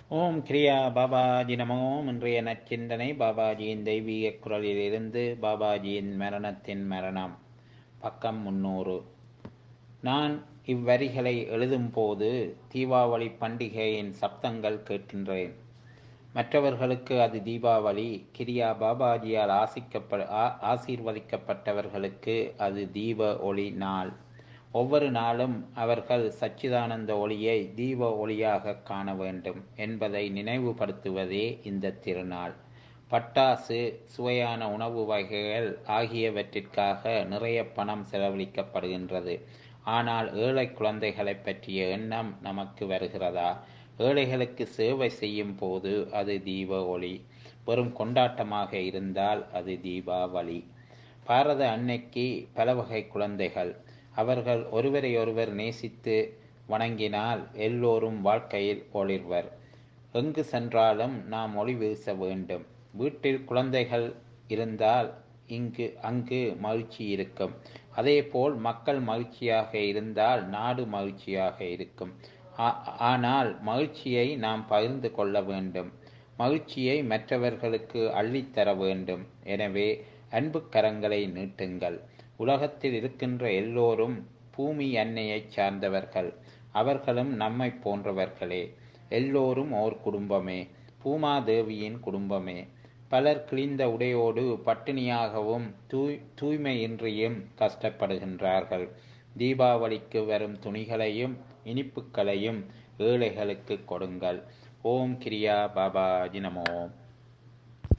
ஓம் கிரியா பாபாஜி நமோ இன்றைய நச்சிந்தனை பாபாஜியின் தெய்வீக குரலிலிருந்து பாபாஜியின் மரணத்தின் மரணம் பக்கம் முன்னூறு நான் இவ்வரிகளை எழுதும்போது தீபாவளி பண்டிகையின் சப்தங்கள் கேட்கின்றேன் மற்றவர்களுக்கு அது தீபாவளி கிரியா பாபாஜியால் ஆசிக்கப்ப ஆ- ஆசீர்வதிக்கப்பட்டவர்களுக்கு அது தீப ஒளி நாள் ஒவ்வொரு நாளும் அவர்கள் சச்சிதானந்த ஒளியை தீப ஒளியாக காண வேண்டும் என்பதை நினைவுபடுத்துவதே இந்த திருநாள் பட்டாசு சுவையான உணவு வகைகள் ஆகியவற்றிற்காக நிறைய பணம் செலவழிக்கப்படுகின்றது ஆனால் ஏழை குழந்தைகளை பற்றிய எண்ணம் நமக்கு வருகிறதா ஏழைகளுக்கு சேவை செய்யும் போது அது தீப ஒளி வெறும் கொண்டாட்டமாக இருந்தால் அது தீபாவளி பாரத அன்னைக்கு பல வகை குழந்தைகள் அவர்கள் ஒருவரையொருவர் நேசித்து வணங்கினால் எல்லோரும் வாழ்க்கையில் ஒளிர்வர் எங்கு சென்றாலும் நாம் ஒளி வீச வேண்டும் வீட்டில் குழந்தைகள் இருந்தால் இங்கு அங்கு மகிழ்ச்சி இருக்கும் அதேபோல் மக்கள் மகிழ்ச்சியாக இருந்தால் நாடு மகிழ்ச்சியாக இருக்கும் ஆ- ஆனால் மகிழ்ச்சியை நாம் பகிர்ந்து கொள்ள வேண்டும் மகிழ்ச்சியை மற்றவர்களுக்கு அள்ளித்தர வேண்டும் எனவே அன்பு கரங்களை நீட்டுங்கள் உலகத்தில் இருக்கின்ற எல்லோரும் பூமி அன்னையைச் சார்ந்தவர்கள் அவர்களும் நம்மை போன்றவர்களே எல்லோரும் ஓர் குடும்பமே பூமாதேவியின் குடும்பமே பலர் கிழிந்த உடையோடு பட்டினியாகவும் தூய் தூய்மையின்றியும் கஷ்டப்படுகின்றார்கள் தீபாவளிக்கு வரும் துணிகளையும் இனிப்புகளையும் ஏழைகளுக்கு கொடுங்கள் ஓம் கிரியா பாபாஜி நமோ